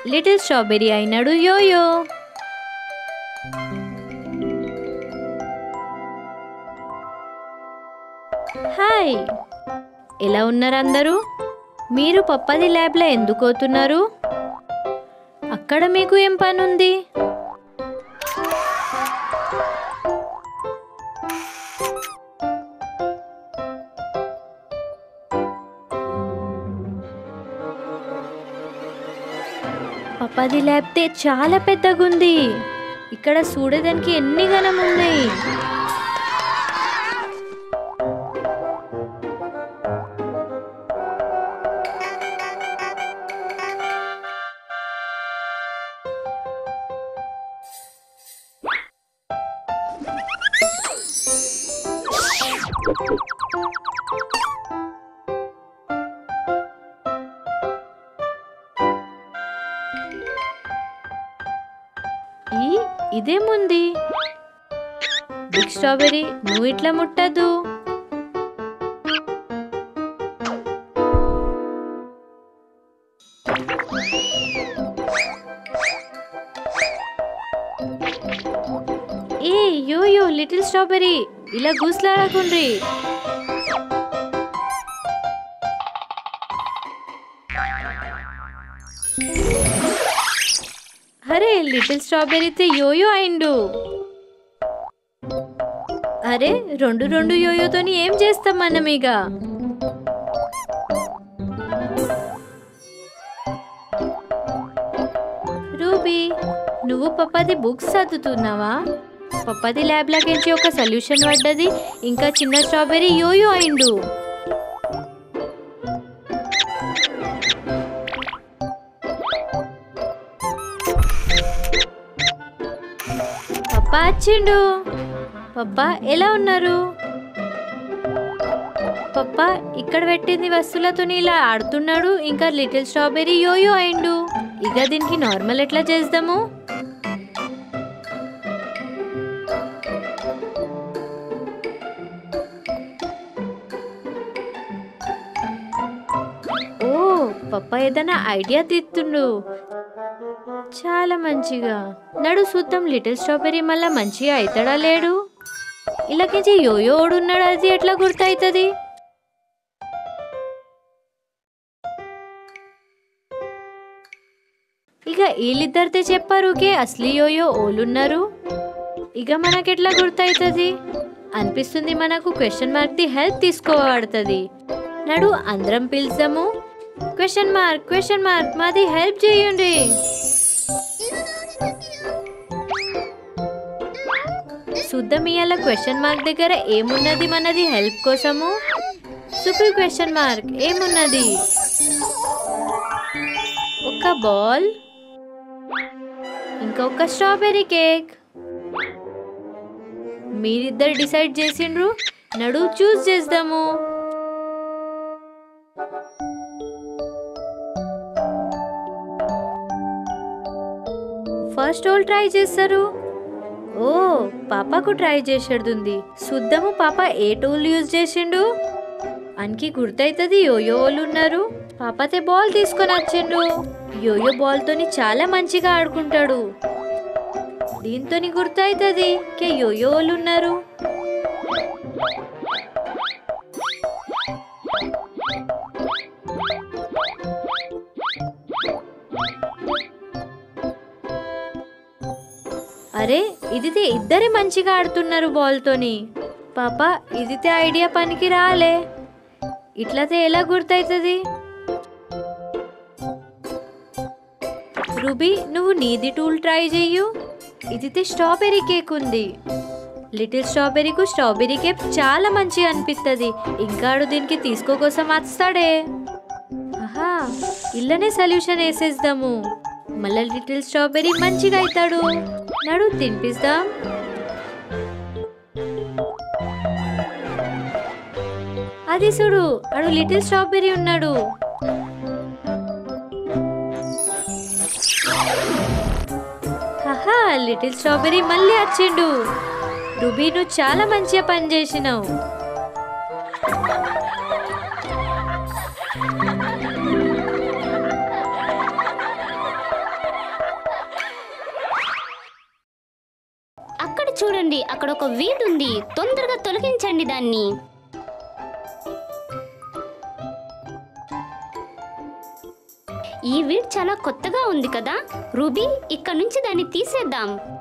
little strawberry అయినాడు yo yo hi ఎలా ఉన్నారు అందరూ మీరు పప్పది ల్యాబ్లో ఎందుకు పోతున్నారు అక్కడ మీకు ఏం పని ఉంది పప్పది ల్యాబ్తే చాలా పెద్దగుంది ఇక్కడ చూడడానికి ఎన్ని గణం ఉన్నాయి ఈ ఇదేముంది బిగ్ స్ట్రాబెరీ నువ్వు ఇట్లా ముట్టదు ఏ యో యో లిటిల్ స్ట్రాబెరీ ఇలా గూస్లాడకుండ్రి అరే లిటిల్ స్ట్రాబెరీతే యోయో అయిండు అరే రెండు రెండు యోయోతోని ఏం చేస్తాం మనం ఇక రూబీ నువ్వు పప్పది బుక్స్ చదువుతున్నావా పప్పది ల్యాబ్లకించి ఒక సొల్యూషన్ పడ్డది ఇంకా చిన్న స్ట్రాబెరీ యోయో అయిండు పప్ప వచ్చిండు పప్ప ఎలా ఉన్నారు పప్ప ఇక్కడ పెట్టింది వస్తువులతో ఇలా ఆడుతున్నాడు ఇంకా లిటిల్ స్ట్రాబెరీ యోయో అయిండు ఇక దీనికి నార్మల్ ఎట్లా చేద్దాము ఓ పప్ప ఏదైనా ఐడియా తీస్తుండు చాలా మంచిగా నడు చూద్దాం లిటిల్ స్ట్రాబెరీ మళ్ళా మంచిగా అవుతాడా లేడు ఇలాకించి యోయో ఓడున్నాడు అది ఎట్లా గుర్తవుతుంది ఇక వీళ్ళిద్దరితే చెప్పారు కే అసలు యోయో ఓలున్నారు ఇక మనకెట్లా గుర్తవుతుంది అనిపిస్తుంది మనకు క్వశ్చన్ మార్క్ ది హెల్ప్ తీసుకోబడుతుంది నడు అందరం పిలుద్దాము క్వశ్చన్ మార్క్ క్వశ్చన్ మార్క్ మాది హెల్ప్ చేయండి చూద్దాం ఇవాళ క్వశ్చన్ మార్క్ దగ్గర ఏమున్నది మనది హెల్ప్ కోసము సూపర్ క్వశ్చన్ మార్క్ ఏమున్నది ఒక బాల్ ఇంకొక స్ట్రాబెర్రీ కేక్ మీరిద్దరు డిసైడ్ చేసిండ్రు నడు చూస్ చేద్దాము ఫస్ట్ ఓల్ ట్రై చేస్తారు ఓ పాపకు ట్రై చేసేడుంది చూద్దాము పాప ఏ టూల్ యూజ్ చేసిండు అనికి గుర్తవుతుంది యోయో వాళ్ళు ఉన్నారు పాపతే బాల్ తీసుకొని వచ్చిండు యోయో బాల్ తోని చాలా మంచిగా ఆడుకుంటాడు దీంతోని గుర్తవుతుంది కే యోయో వాళ్ళు ఉన్నారు అరే ఇదితే ఇద్దరే మంచిగా ఆడుతున్నారు బాల్తోని పాప ఇదితే ఐడియా పనికి రాలే ఇట్లతే ఎలా గుర్తవుతుంది రూబీ నువ్వు నీది టూల్ ట్రై చెయ్యు ఇదితే స్ట్రాబెర్రీ కేక్ ఉంది లిటిల్ స్ట్రాబెర్రీకు స్ట్రాబెర్రీ కేక్ చాలా మంచిగా అనిపిస్తుంది ఇంకాడు దీనికి తీసుకో కోసం వస్తాడే ఆహా ఇల్లనే సొల్యూషన్ వేసేద్దాము మళ్ళీ లిటిల్ స్ట్రాబెర్రీ మంచిగా అవుతాడు నడు తినిపిస్తాం అది చూడు అడు లిటిల్ స్ట్రాబెర్రీ ఉన్నాడు హహా లిటిల్ స్ట్రాబెర్రీ మళ్ళీ వచ్చిండు రుబీ నువ్వు చాలా మంచిగా పని చేసినావు కనిపిస్తోంది అక్కడ ఒక వీడ్ ఉంది తొందరగా తొలగించండి దాన్ని ఈ వీడ్ చాలా కొత్తగా ఉంది కదా రూబీ ఇక్కడ నుంచి దాన్ని తీసేద్దాం